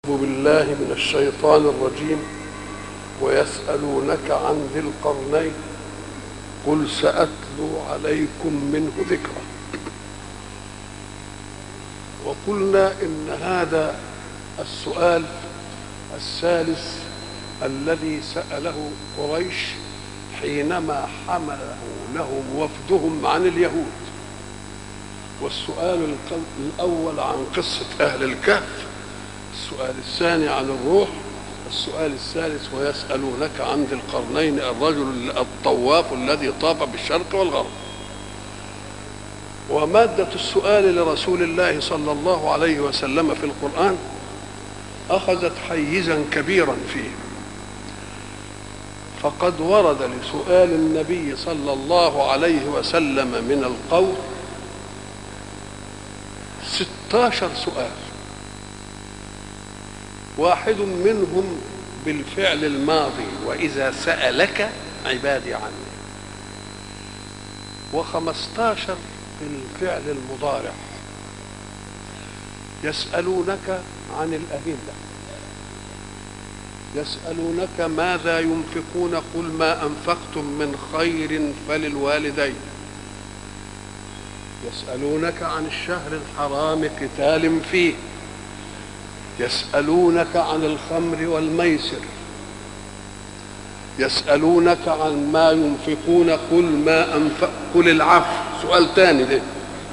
بالله من الشيطان الرجيم ويسألونك عن ذي القرنين قل سأتلو عليكم منه ذكرا وقلنا إن هذا السؤال الثالث الذي سأله قريش حينما حمله لهم وفدهم عن اليهود والسؤال الأول عن قصة أهل الكهف السؤال الثاني عن الروح السؤال الثالث ويسألونك عن ذي القرنين الرجل الطواف الذي طاف بالشرق والغرب ومادة السؤال لرسول الله صلى الله عليه وسلم في القرآن أخذت حيزا كبيرا فيه فقد ورد لسؤال النبي صلى الله عليه وسلم من القول ستاشر سؤال واحد منهم بالفعل الماضي وإذا سألك عبادي عني وخمستاشر بالفعل المضارع يسألونك عن الأهلة يسألونك ماذا ينفقون قل ما أنفقتم من خير فللوالدين يسألونك عن الشهر الحرام قتال فيه يسألونك عن الخمر والميسر يسألونك عن ما ينفقون قل ما أنفق قل العفو سؤال تاني ده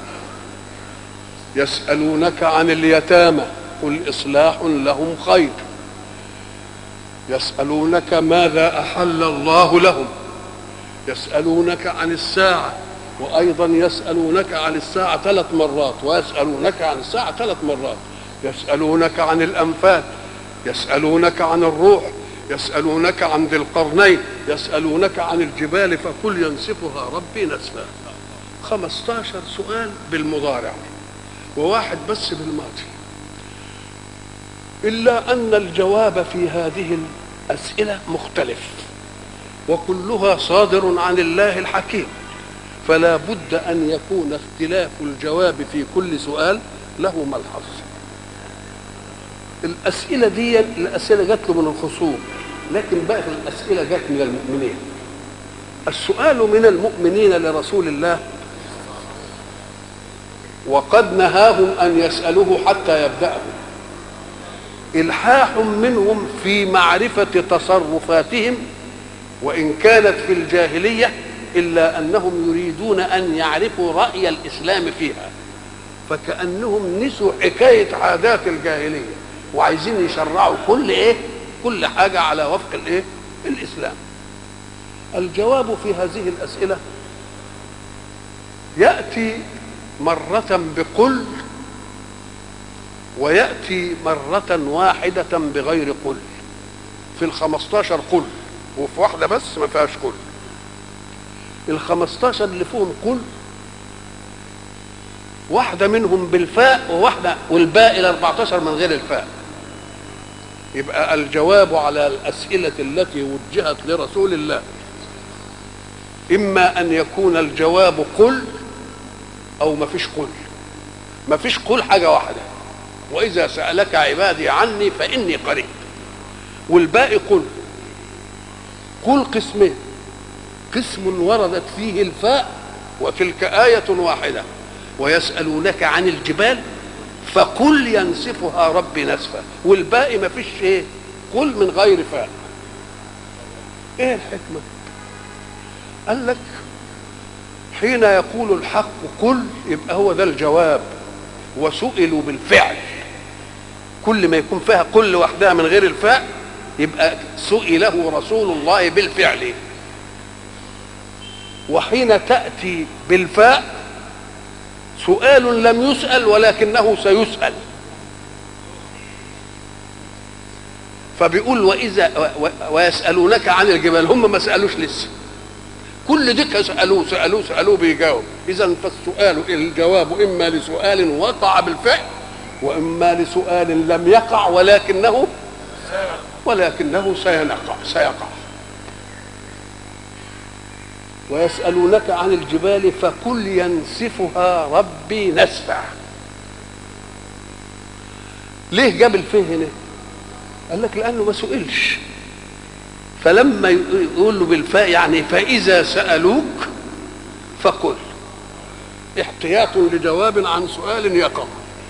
يسألونك عن اليتامى قل إصلاح لهم خير يسألونك ماذا أحل الله لهم يسألونك عن الساعة وأيضا يسألونك عن الساعة ثلاث مرات ويسألونك عن الساعة ثلاث مرات يسألونك عن الأنفال يسألونك عن الروح يسألونك عن ذي القرنين يسألونك عن الجبال فكل ينسفها ربي نسفا خمستاشر سؤال بالمضارع وواحد بس بالماضي إلا أن الجواب في هذه الأسئلة مختلف وكلها صادر عن الله الحكيم فلا بد أن يكون اختلاف الجواب في كل سؤال له ملحظ الأسئلة دي الأسئلة جات له من الخصوم لكن باقي الأسئلة جات من المؤمنين السؤال من المؤمنين لرسول الله وقد نهاهم أن يسألوه حتى يبدأه إلحاح منهم في معرفة تصرفاتهم وإن كانت في الجاهلية إلا أنهم يريدون أن يعرفوا رأي الإسلام فيها فكأنهم نسوا حكاية عادات الجاهلية وعايزين يشرعوا كل إيه كل حاجة على وفق الإيه الإسلام الجواب في هذه الأسئلة يأتي مرة بقل ويأتي مرة واحدة بغير قل في الخمستاشر قل وفي واحدة بس ما فيهاش قل الخمستاشر اللي فيهم قل واحدة منهم بالفاء وواحدة والباقي ال 14 من غير الفاء يبقى الجواب على الأسئلة التي وجهت لرسول الله إما أن يكون الجواب قل أو ما فيش قل ما فيش قل حاجة واحدة وإذا سألك عبادي عني فإني قريب والباقي قل قل قسمين قسم وردت فيه الفاء وتلك آية واحدة ويسألونك عن الجبال فقل ينسفها ربي نسفا والباقي ما فيش ايه قل من غير فاء ايه الحكمة قال لك حين يقول الحق قل يبقى هو ده الجواب وسئلوا بالفعل كل ما يكون فيها قل لوحدها من غير الفاء يبقى سئله رسول الله بالفعل وحين تأتي بالفاء سؤال لم يسأل ولكنه سيسأل فبيقول وإذا ويسألونك عن الجبال هم ما سألوش لسه كل ديك سألوه سألوه سألوه بيجاوب إذا فالسؤال الجواب إما لسؤال وقع بالفعل وإما لسؤال لم يقع ولكنه ولكنه سينقع سيقع ويسألونك عن الجبال فقل ينسفها ربي نسفا ليه جاب الفه هنا قال لك لانه ما سئلش فلما يقول له بالفاء يعني فاذا سالوك فقل احتياط لجواب عن سؤال يقع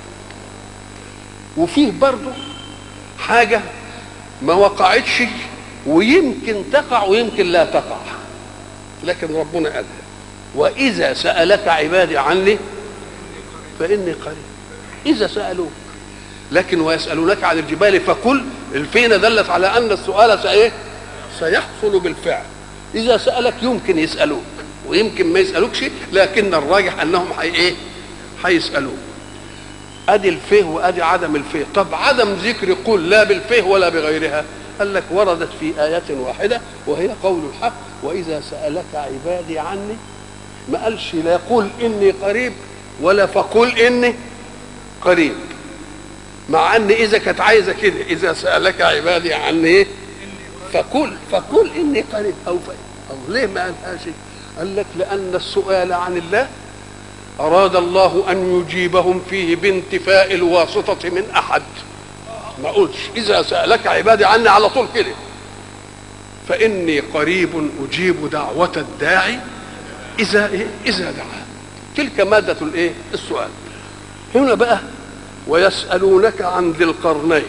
وفيه برضه حاجه ما وقعتش ويمكن تقع ويمكن لا تقع لكن ربنا قالها واذا سالك عبادي عني فاني قريب اذا سالوك لكن ويسالونك عن الجبال فقل الفينه دلت على ان السؤال سايه سيحصل بالفعل اذا سالك يمكن يسالوك ويمكن ما يسالوكش لكن الراجح انهم حي ايه هيسالوك ادي الفيه وادي عدم الفيه طب عدم ذكر قل لا بالفيه ولا بغيرها قال لك وردت في آية واحدة وهي قول الحق وإذا سألك عبادي عني ما قالش لا قل إني قريب ولا فقل إني قريب مع أن إذا كانت عايزة كده إذا سألك عبادي عني فقل فقل إني قريب أو ف... أو ليه ما قالهاش قال لك لأن السؤال عن الله أراد الله أن يجيبهم فيه بانتفاء الواسطة من أحد ما قلتش إذا سألك عبادي عني على طول كده فإني قريب أجيب دعوة الداعي إذا إيه؟ إذا دعا تلك مادة الإيه؟ السؤال هنا بقى ويسألونك عن ذي القرنين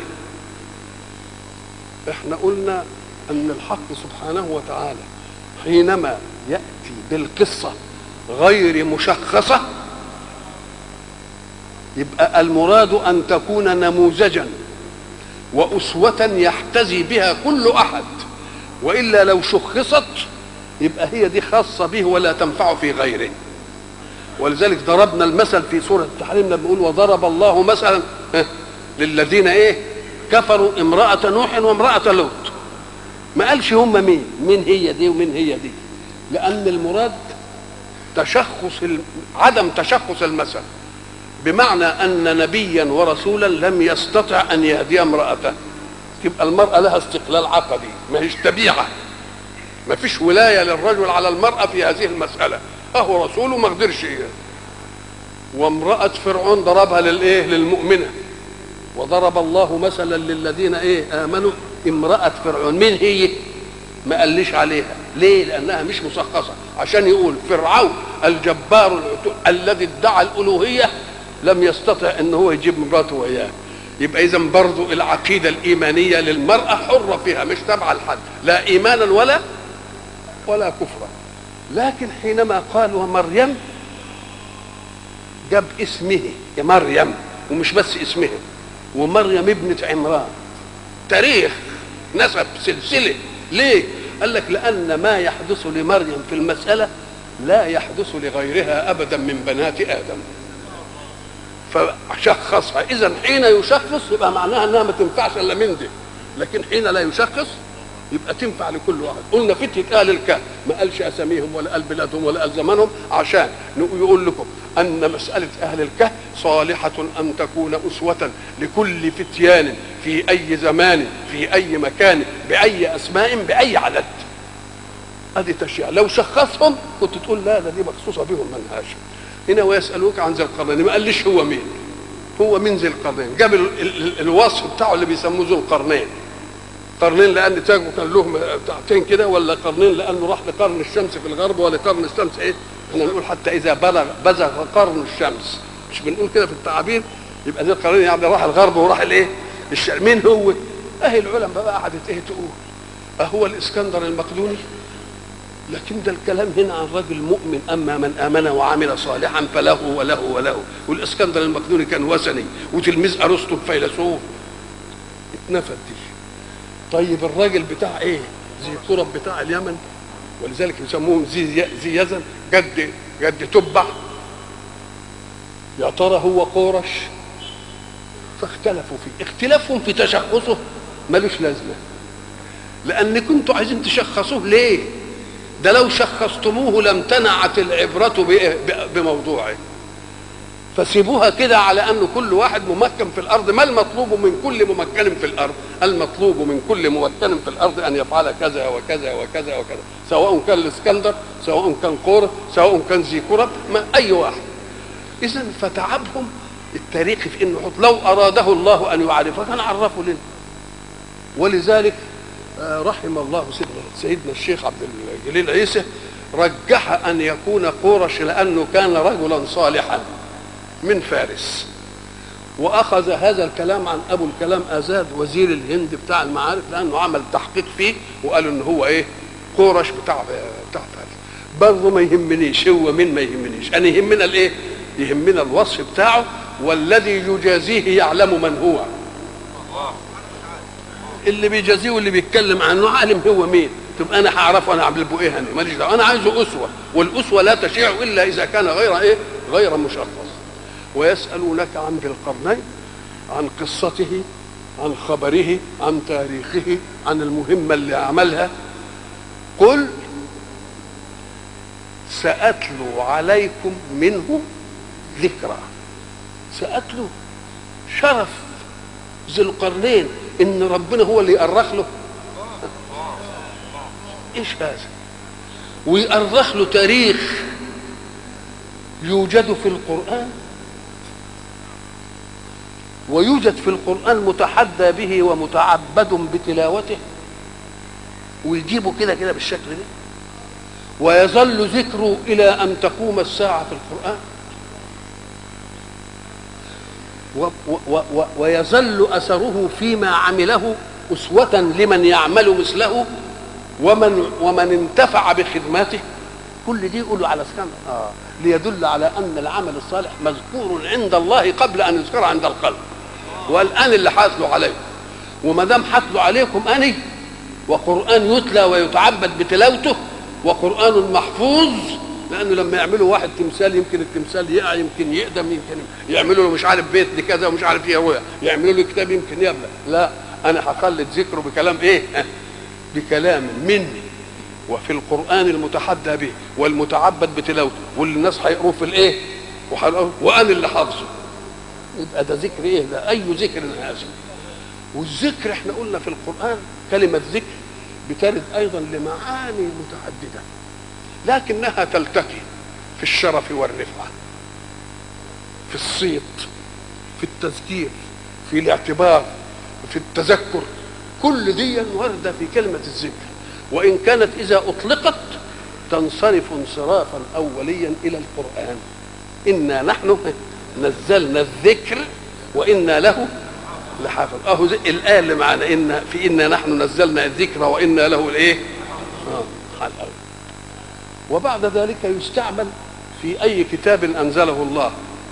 احنا قلنا أن الحق سبحانه وتعالى حينما يأتي بالقصة غير مشخصة يبقى المراد أن تكون نموذجا وأسوة يحتذي بها كل أحد وإلا لو شخصت يبقى هي دي خاصة به ولا تنفع في غيره ولذلك ضربنا المثل في سورة التحريم لما بنقول وضرب الله مثلا للذين ايه كفروا امرأة نوح وامرأة لوط ما قالش هم مين مين هي دي ومين هي دي لأن المراد تشخص عدم تشخص المثل بمعنى ان نبيا ورسولا لم يستطع ان يهدي امراته تبقى المراه لها استقلال عقدي ما هيش تبيعه ما فيش ولايه للرجل على المراه في هذه المساله اهو رسوله ما قدرش إيه. وامراه فرعون ضربها للايه للمؤمنه وضرب الله مثلا للذين ايه امنوا امراه فرعون مين هي ما قاليش عليها ليه لانها مش مشخصه عشان يقول فرعون الجبار الذي ادعى الالوهيه لم يستطع ان هو يجيب مراته وياه يبقى اذا برضه العقيده الايمانيه للمراه حره فيها مش تابعه لحد لا ايمانا ولا ولا كفرا لكن حينما قال ومريم جاب اسمه يا مريم ومش بس اسمه ومريم ابنة عمران تاريخ نسب سلسلة ليه؟ قال لك لأن ما يحدث لمريم في المسألة لا يحدث لغيرها أبدا من بنات آدم فشخصها اذا حين يشخص يبقى معناها انها ما تنفعش الا من دي لكن حين لا يشخص يبقى تنفع لكل واحد قلنا فتية اهل الكهف ما قالش اساميهم ولا قال بلادهم ولا قال زمانهم عشان يقول لكم ان مساله اهل الكهف صالحه ان تكون اسوه لكل فتيان في اي زمان في اي مكان باي اسماء باي عدد ادي تشريع لو شخصهم كنت تقول لا ده دي مخصوصه بهم منهاش هنا ويسالوك عن ذي القرنين ما قاليش هو مين هو من ذي القرنين جاب ال ال الوصف بتاعه اللي بيسموه ذو القرنين قرنين لان تاجه كان له بتاعتين كده ولا قرنين لانه راح لقرن الشمس في الغرب ولا قرن الشمس ايه احنا نقول حتى اذا بلغ بزغ قرن الشمس مش بنقول كده في التعابير يبقى ذي القرنين يعني راح الغرب وراح الايه الشرق مين هو اهي العلماء بقى قعدت ايه تقول اهو الاسكندر المقدوني لكن ده الكلام هنا عن رجل مؤمن اما من امن وعمل صالحا فله وله وله والاسكندر المقدوني كان وثني وتلميذ ارسطو الفيلسوف اتنفت دي طيب الراجل بتاع ايه زي قرب بتاع اليمن ولذلك يسموهم زي زي يزن جد جد تبع يا ترى هو قورش فاختلفوا فيه اختلافهم في تشخصه ملوش لازمه لان كنتوا عايزين تشخصوه ليه ده لو شخصتموه لم تنعت العبرة بموضوعه فسيبوها كده على أن كل واحد ممكن في الأرض ما المطلوب من كل ممكن في الأرض المطلوب من كل ممكن في الأرض أن يفعل كذا وكذا وكذا وكذا سواء كان الإسكندر سواء كان قور سواء كان ذي كرب ما أي واحد إذا فتعبهم التاريخ في انه حط لو اراده الله ان يعرفه كان عرفه لنا ولذلك آه، رحم الله سيدنا, سيدنا الشيخ عبد الجليل عيسى رجح ان يكون قورش لانه كان رجلا صالحا من فارس واخذ هذا الكلام عن ابو الكلام ازاد وزير الهند بتاع المعارف لانه عمل تحقيق فيه وقالوا ان هو ايه قورش بتاع بتاع فارس برضه ما يهمنيش هو مين ما يهمنيش انا يهمنا الايه يهمنا الوصف بتاعه والذي يجازيه يعلم من هو اللي بيجازيه واللي بيتكلم عنه عالم هو مين تبقى انا هعرفه انا عامل ايه انا ماليش دعوه انا عايزه اسوه والاسوه لا تشيع الا اذا كان غير ايه غير مشخص ويسالونك عن ذي القرنين عن قصته عن خبره عن تاريخه عن المهمه اللي عملها قل ساتلو عليكم منه ذكرى ساتلو شرف ذي القرنين ان ربنا هو اللي يأرخ له ايش هذا ويأرخ له تاريخ يوجد في القرآن ويوجد في القرآن متحدى به ومتعبد بتلاوته ويجيبه كده كده بالشكل ده ويظل ذكره إلى أن تقوم الساعة في القرآن و و و ويظل أثره فيما عمله أسوة لمن يعمل مثله ومن ومن انتفع بخدماته كل دي يقولوا على سكان آه ليدل على أن العمل الصالح مذكور عند الله قبل أن يذكر عند القلب والآن اللي حاتلوا عليكم وما دام حاتلوا عليكم أني وقرآن يتلى ويتعبد بتلاوته وقرآن محفوظ لانه لما يعملوا واحد تمثال يمكن التمثال يقع يمكن يقدم يمكن يعملوا له مش عارف بيت لكذا ومش عارف ايه هو يعملوا له كتاب يمكن يبلى لا انا هخلد ذكره بكلام ايه بكلام مني وفي القران المتحدى به والمتعبد بتلاوته واللي الناس هيقروه في الايه وانا اللي حافظه يبقى ده ذكر ايه ده اي ذكر هذا والذكر احنا قلنا في القران كلمه ذكر بترد ايضا لمعاني متعدده لكنها تلتقي في الشرف والرفعة في الصيت في التذكير في الاعتبار في التذكر كل دي واردة في كلمة الذكر وإن كانت إذا أطلقت تنصرف انصرافا أوليا إلى القرآن إنا نحن نزلنا الذكر وإنا له لحافظ أهو الآية اللي معنا إن في إنا نحن نزلنا الذكر وإنا له الإيه؟ آه الأول وبعد ذلك يستعمل في اي كتاب انزله الله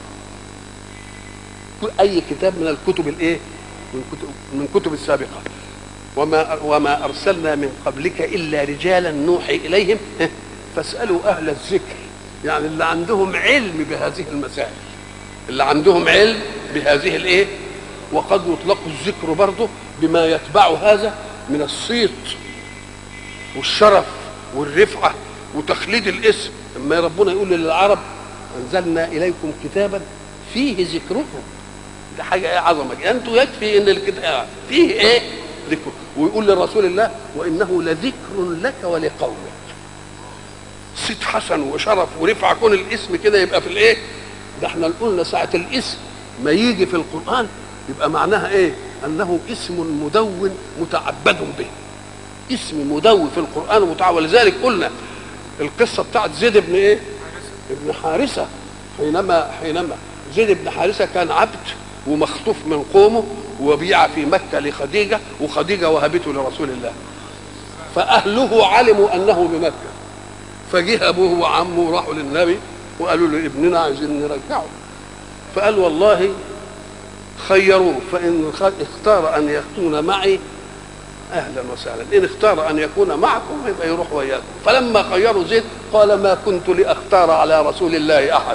اي كتاب من الكتب الايه من كتب من كتب السابقه وما وما ارسلنا من قبلك الا رجالا نوحي اليهم فاسالوا اهل الذكر يعني اللي عندهم علم بهذه المسائل اللي عندهم علم بهذه الايه وقد يطلق الذكر برضه بما يتبع هذا من الصيت والشرف والرفعه وتخليد الاسم اما ربنا يقول للعرب انزلنا اليكم كتابا فيه ذكركم ده حاجه ايه عظمه انتوا يكفي ان الكتاب فيه ايه ذكر ويقول لرسول الله وانه لذكر لك ولقومك صيت حسن وشرف ورفعه كون الاسم كده يبقى في الايه ده احنا قلنا ساعه الاسم ما يجي في القران يبقى معناها ايه انه اسم مدون متعبد به اسم مدون في القران متعبد ولذلك قلنا القصة بتاعت زيد بن ايه ابن حارثة حينما حينما زيد بن حارثة كان عبد ومخطوف من قومه وبيع في مكة لخديجة وخديجة وهبته لرسول الله فأهله علموا أنه بمكة فجه أبوه وعمه وراحوا للنبي وقالوا له ابننا عايزين نرجعه فقال والله خيروه فإن اختار أن يكون معي اهلا وسهلا ان اختار ان يكون معكم يبقى يروح وياكم فلما خيروا زيد قال ما كنت لاختار على رسول الله احدا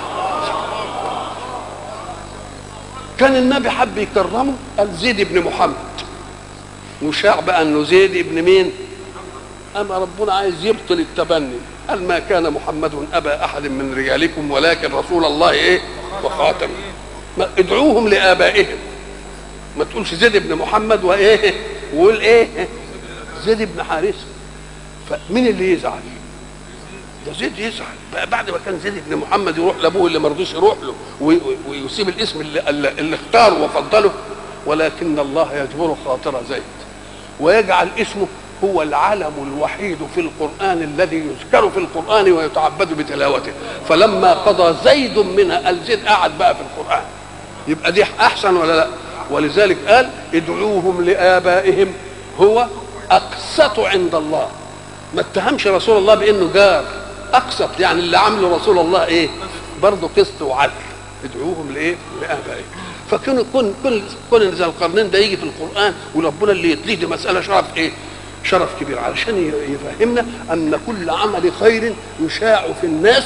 كان النبي حب يكرمه قال زيد بن محمد وشاع بقى انه زيد ابن مين اما ربنا عايز يبطل التبني قال ما كان محمد ابا احد من رجالكم ولكن رسول الله ايه وخاتم ما ادعوهم لابائهم ما تقولش زيد بن محمد وايه وقول ايه زيد بن حارثه فمين اللي يزعل ده زيد يزعل بقى بعد ما كان زيد بن محمد يروح لابوه اللي ما رضيش يروح له ويسيب الاسم اللي, اللي اختاره وفضله ولكن الله يجبر خاطر زيد ويجعل اسمه هو العلم الوحيد في القرآن الذي يذكر في القرآن ويتعبد بتلاوته فلما قضى زيد منها قال زيد قعد بقى في القرآن يبقى دي أحسن ولا لا ولذلك قال ادعوهم لآبائهم هو أقسط عند الله ما اتهمش رسول الله بأنه جار أقسط يعني اللي عمله رسول الله إيه برضه قسط وعدل ادعوهم لإيه لآبائهم فكون كون كل كون ذا القرنين ده يجي في القرآن وربنا اللي يتليه دي مسألة شرف إيه شرف كبير علشان يفهمنا ان كل عمل خير يشاع في الناس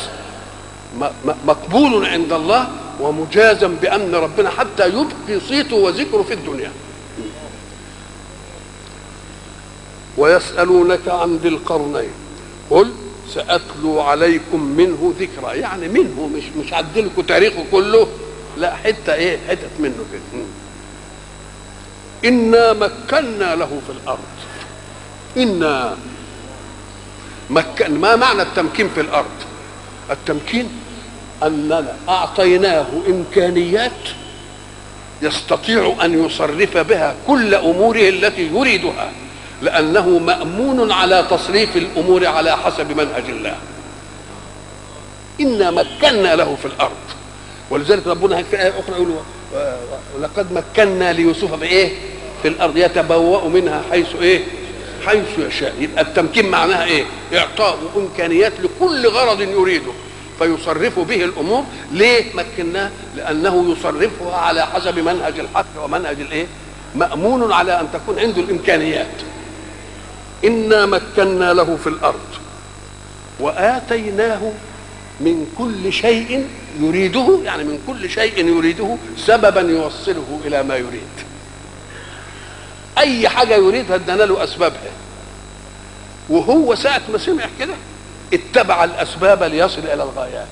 مقبول عند الله ومجازا بامن ربنا حتى يبقي صيته وذكره في الدنيا ويسالونك عن ذي القرنين قل ساتلو عليكم منه ذكرى يعني منه مش مش عدلكم تاريخه كله لا حته ايه حتت منه كده انا مكنا له في الارض إنا مكن ما معنى التمكين في الأرض التمكين أننا أعطيناه إمكانيات يستطيع أن يصرف بها كل أموره التي يريدها لأنه مأمون على تصريف الأمور على حسب منهج الله إنا مكنا له في الأرض ولذلك ربنا في آية أخرى يقول ولقد مكنا ليوسف في إيه؟ في الأرض يتبوأ منها حيث إيه؟ حيث يشاء يبقى التمكين معناها ايه اعطاء امكانيات لكل غرض يريده فيصرف به الامور ليه مكناه لانه يصرفها على حسب منهج الحق ومنهج الايه مامون على ان تكون عنده الامكانيات انا مكنا له في الارض واتيناه من كل شيء يريده يعني من كل شيء يريده سببا يوصله الى ما يريد اي حاجه يريدها ادانا له اسبابها وهو ساعه ما سمع كده اتبع الاسباب ليصل الى الغايات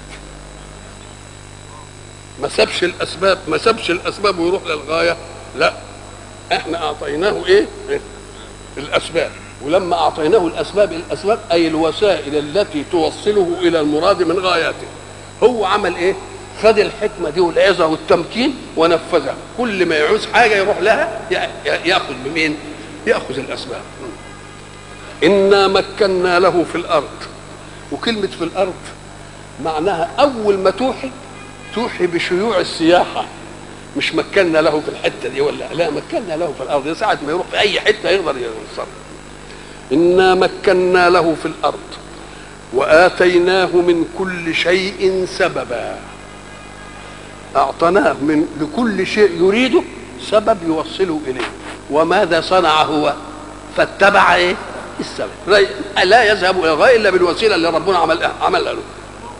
ما سابش الاسباب ما سابش الاسباب ويروح للغايه لا احنا اعطيناه ايه, إيه؟ الاسباب ولما اعطيناه الاسباب الاسباب اي الوسائل التي توصله الى المراد من غاياته هو عمل ايه خد الحكمة دي والعظة والتمكين ونفذها كل ما يعوز حاجة يروح لها يأخذ بمين يأخذ الأسباب إنا مكنا له في الأرض وكلمة في الأرض معناها أول ما توحي توحي بشيوع السياحة مش مكنا له في الحتة دي ولا لا مكنا له في الأرض ساعة ما يروح في أي حتة يقدر يوصل إنا مكنا له في الأرض وآتيناه من كل شيء سببا أعطناه من لكل شيء يريده سبب يوصله إليه وماذا صنع هو فاتبع إيه السبب لا يذهب إلى الغاية إلا بالوسيلة اللي ربنا عمل عملها له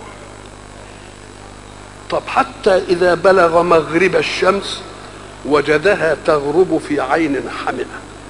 طب حتى إذا بلغ مغرب الشمس وجدها تغرب في عين حمئة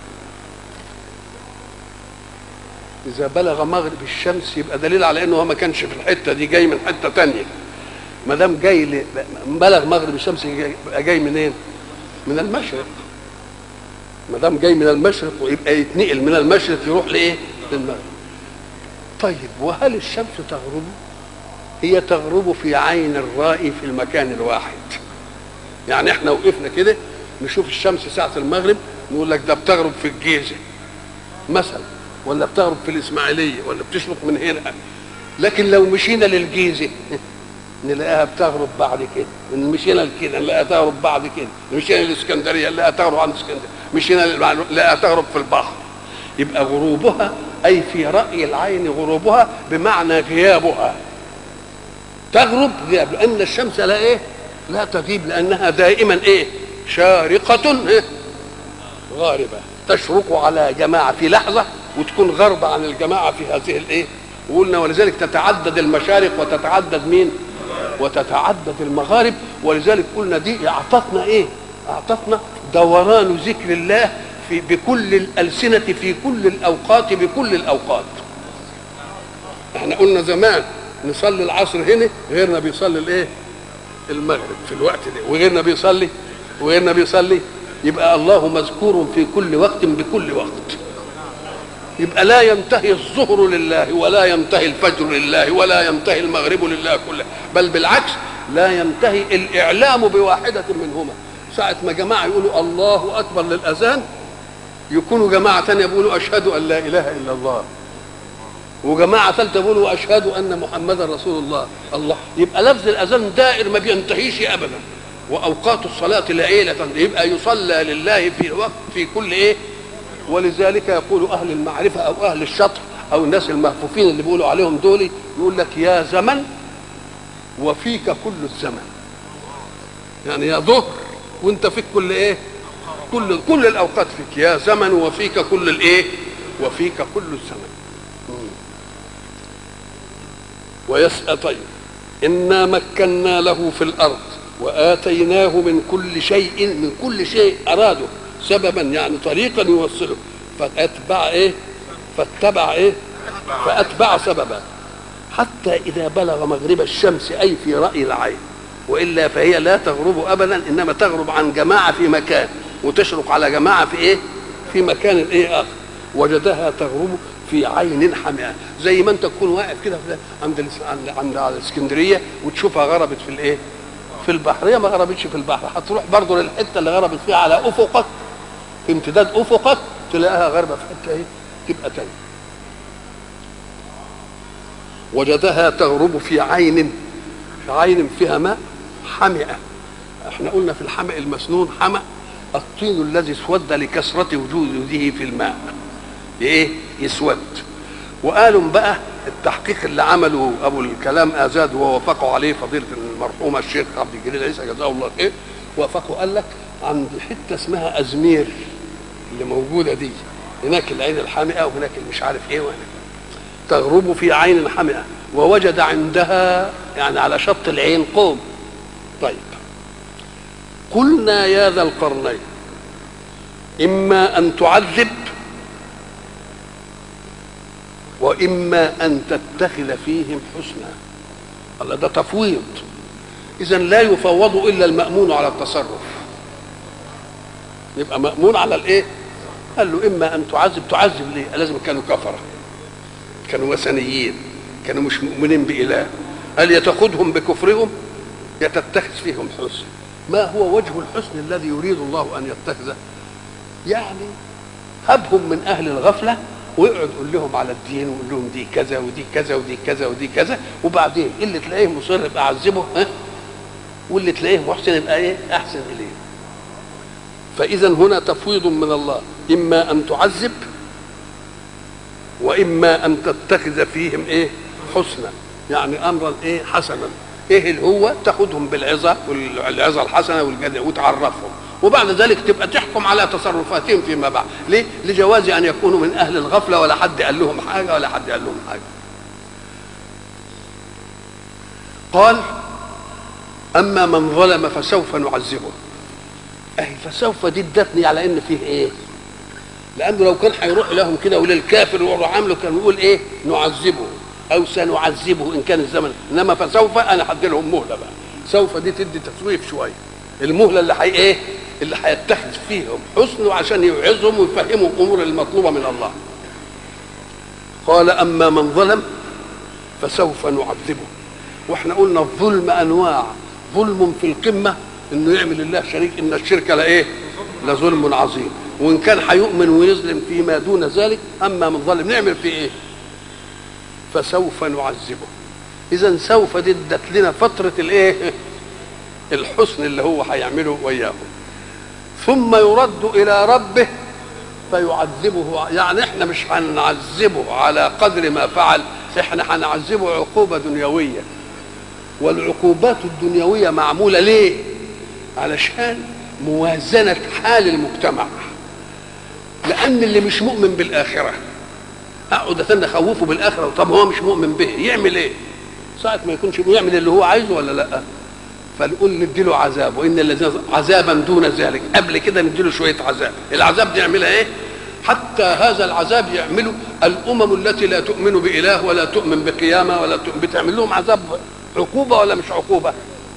إذا بلغ مغرب الشمس يبقى دليل على إنه هو ما كانش في الحتة دي جاي من حتة تانية ما دام جاي ل... بلغ مغرب الشمس يبقى جاي منين؟ من المشرق ما دام جاي من المشرق ويبقى يتنقل من المشرق يروح لايه؟ للمغرب طيب وهل الشمس تغرب؟ هي تغرب في عين الرائي في المكان الواحد يعني احنا وقفنا كده نشوف الشمس ساعة المغرب نقول لك ده بتغرب في الجيزة مثلا ولا بتغرب في الإسماعيلية ولا بتشرق من هنا لكن لو مشينا للجيزة نلاقيها بتغرب بعد كده مشينا لكده نلاقيها تغرب بعد كده مشينا الاسكندريه نلاقيها تغرب عند اسكندريه مشينا نلاقيها تغرب في البحر يبقى غروبها اي في راي العين غروبها بمعنى غيابها تغرب غياب لان الشمس لا ايه لا تغيب لانها دائما ايه شارقه إيه؟ غاربه تشرق على جماعه في لحظه وتكون غربة عن الجماعة في هذه الايه وقلنا ولذلك تتعدد المشارق وتتعدد مين وتتعدد المغارب ولذلك قلنا دي اعطتنا ايه اعطتنا دوران ذكر الله في بكل الالسنه في كل الاوقات بكل الاوقات احنا قلنا زمان نصلي العصر هنا غيرنا بيصلي الايه المغرب في الوقت ده وغيرنا بيصلي وغيرنا بيصلي يبقى الله مذكور في كل وقت بكل وقت يبقى لا ينتهي الظهر لله ولا ينتهي الفجر لله ولا ينتهي المغرب لله كله بل بالعكس لا ينتهي الاعلام بواحده منهما ساعه ما جماعه يقولوا الله اكبر للاذان يكونوا جماعه ثانيه بيقولوا اشهد ان لا اله الا الله وجماعه ثالثه بيقولوا اشهد ان محمدا رسول الله الله يبقى لفظ الاذان دائر ما بينتهيش ابدا واوقات الصلاه لا ايه لا تنتهي. يبقى يصلى لله في وقت في كل ايه ولذلك يقول اهل المعرفه او اهل الشطر او الناس المهفوفين اللي بيقولوا عليهم دول يقول لك يا زمن وفيك كل الزمن يعني يا ظهر وانت فيك كل ايه كل كل الاوقات فيك يا زمن وفيك كل الايه وفيك كل الزمن ويسأل طيب إنا مكنا له في الأرض وآتيناه من كل شيء من كل شيء أراده سببا يعني طريقا يوصله فأتبع إيه فاتبع إيه فأتبع سببا حتى إذا بلغ مغرب الشمس أي في رأي العين وإلا فهي لا تغرب أبدا إنما تغرب عن جماعة في مكان وتشرق على جماعة في إيه في مكان إيه آخر وجدها تغرب في عين حمئة زي ما انت تكون واقف كده في- عند الاس- عند عند على الاسكندريه وتشوفها غربت في الايه؟ في البحر هي ما غربتش في البحر هتروح برضه للحته اللي غربت فيها على افقك في امتداد افقك تلاقيها غربه في حته ايه؟ تبقى تاني وجدها تغرب في عين في عين فيها ماء حمئة احنا قلنا في الحمأ المسنون حمأ الطين الذي اسود لكثرة وجوده في الماء ايه يسود وقالوا بقى التحقيق اللي عمله ابو الكلام ازاد ووافقوا عليه فضيله المرحوم الشيخ عبد الجليل عيسى جزاه الله خير وافقوا قال لك عند حته اسمها ازمير اللي موجوده دي هناك العين الحامئه وهناك اللي مش عارف ايه وهناك تغرب في عين حمئه ووجد عندها يعني على شط العين قوم طيب قلنا يا ذا القرنين اما ان تعذب واما ان تتخذ فيهم حسنا الله ده تفويض اذا لا يفوض الا المامون على التصرف يبقى مامون على الايه قال له اما ان تعذب تعذب ليه لازم كانوا كفره كانوا وثنيين كانوا مش مؤمنين بإله هل يتخذهم بكفرهم يتتخذ فيهم حسن ما هو وجه الحسن الذي يريد الله أن يتخذه يعني هبهم من أهل الغفلة ويقعد يقول لهم على الدين ويقول لهم دي كذا ودي كذا ودي كذا ودي كذا وبعدين اللي تلاقيه مصر يبقى أعذبه ها واللي تلاقيه محسن يبقى ايه أحسن إليه فإذا هنا تفويض من الله إما أن تعذب واما ان تتخذ فيهم ايه حسنا يعني امرا ايه حسنا ايه اللي هو تاخذهم بالعظه والعظه الحسنه والجد وتعرفهم وبعد ذلك تبقى تحكم على تصرفاتهم فيما بعد ليه لجواز ان يكونوا من اهل الغفله ولا حد قال لهم حاجه ولا حد قال لهم حاجه قال اما من ظلم فسوف نعذبه اهي فسوف دي ادتني على ان فيه ايه لانه لو كان هيروح لهم كده وللكافر ويروح عامله كان يقول ايه نعذبه او سنعذبه ان كان الزمن انما فسوف انا هدي لهم مهله بقى سوف دي تدي تسويف شويه المهله اللي حي ايه اللي هيتخذ فيهم حسن عشان يوعظهم ويفهمهم الامور المطلوبه من الله قال اما من ظلم فسوف نعذبه واحنا قلنا الظلم انواع ظلم في القمه انه يعمل الله شريك ان الشرك لايه لظلم عظيم وان كان هيؤمن ويظلم فيما دون ذلك اما من ظلم نعمل فيه ايه فسوف نعذبه اذا سوف دي ادت لنا فتره الايه الحسن اللي هو هيعمله وياهم ثم يرد الى ربه فيعذبه يعني احنا مش هنعذبه على قدر ما فعل احنا هنعذبه عقوبه دنيويه والعقوبات الدنيويه معموله ليه علشان موازنه حال المجتمع لان اللي مش مؤمن بالاخره اقعد استنى اخوفه بالاخره طب هو مش مؤمن به يعمل ايه ساعه ما يكونش يعمل اللي هو عايزه ولا لا فنقول نديله عذاب وان الذين عذابا دون ذلك قبل كده نديله شويه عذاب العذاب دي يعملها ايه حتى هذا العذاب يعمله الامم التي لا تؤمن باله ولا تؤمن بقيامه ولا تؤمن بتعمل لهم عذاب عقوبه ولا مش عقوبه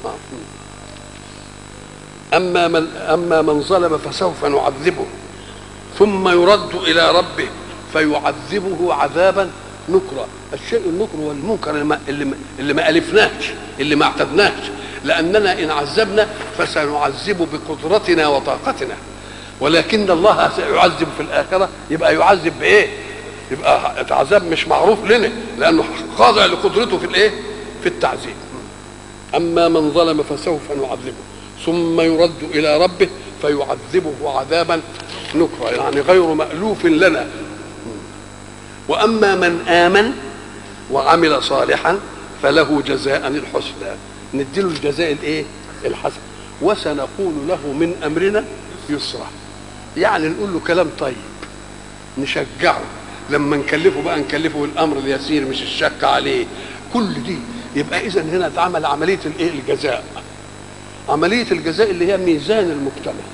اما من اما من ظلم فسوف نعذبه ثم يرد الى ربه فيعذبه عذابا نكرا الشيء النكر والمنكر اللي ما, اللي ما, اللي ما الفناش اللي ما اعتدناش لاننا ان عذبنا فسنعذب بقدرتنا وطاقتنا ولكن الله سيعذب في الاخره يبقى يعذب بايه يبقى عذاب مش معروف لنا لانه خاضع لقدرته في الايه في التعذيب اما من ظلم فسوف نعذبه ثم يرد الى ربه فيعذبه عذابا نكرا يعني غير مالوف لنا واما من امن وعمل صالحا فله جزاء الحسنى نديله الجزاء الايه الحسن وسنقول له من امرنا يسرا يعني نقول له كلام طيب نشجعه لما نكلفه بقى نكلفه الامر اليسير مش الشك عليه كل دي يبقى اذا هنا اتعمل عمليه الايه الجزاء عمليه الجزاء اللي هي ميزان المجتمع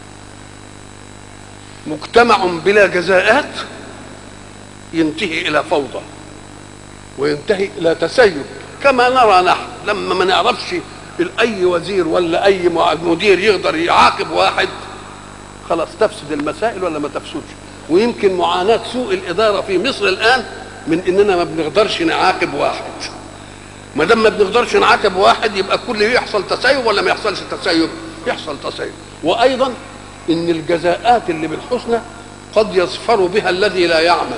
مجتمع بلا جزاءات ينتهي الى فوضى وينتهي الى تسيب كما نرى نحن لما ما نعرفش اي وزير ولا اي مدير يقدر يعاقب واحد خلاص تفسد المسائل ولا ما تفسدش ويمكن معاناه سوء الاداره في مصر الان من اننا ما بنقدرش نعاقب واحد ما دام ما بنقدرش نعاقب واحد يبقى كل يحصل تسيب ولا ما يحصلش تسيب يحصل تسيب وايضا ان الجزاءات اللي بالحسنى قد يظفر بها الذي لا يعمل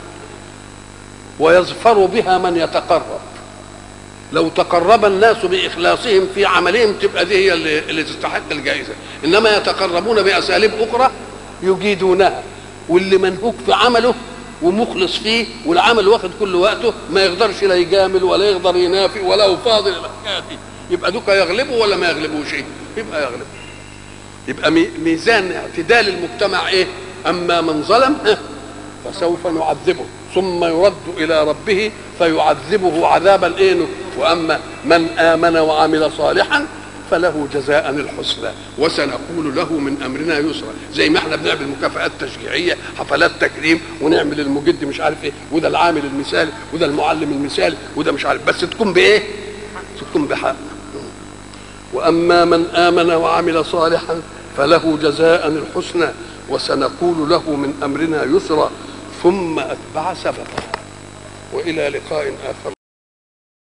ويظفر بها من يتقرب لو تقرب الناس باخلاصهم في عملهم تبقى دي هي اللي, اللي تستحق الجائزه انما يتقربون باساليب اخرى يجيدونها واللي منهوك في عمله ومخلص فيه والعمل واخد كل وقته ما يقدرش لا يجامل ولا يقدر ينافي ولا هو فاضل الحكايه دي يبقى دوكا يغلبه ولا ما يغلبوش يبقى يغلبه يبقى ميزان اعتدال المجتمع ايه اما من ظلم فسوف نعذبه ثم يرد الى ربه فيعذبه عذابا ايه واما من امن وعمل صالحا فله جزاء الحسنى وسنقول له من امرنا يسرا زي ما احنا بنعمل مكافآت تشجيعيه حفلات تكريم ونعمل المجد مش عارف ايه وده العامل المثالي وده المعلم المثالي وده مش عارف بس تكون بايه؟ تكون بحق واما من امن وعمل صالحا فله جزاء الحسنى وسنقول له من امرنا يسرا ثم اتبع سببا والى لقاء اخر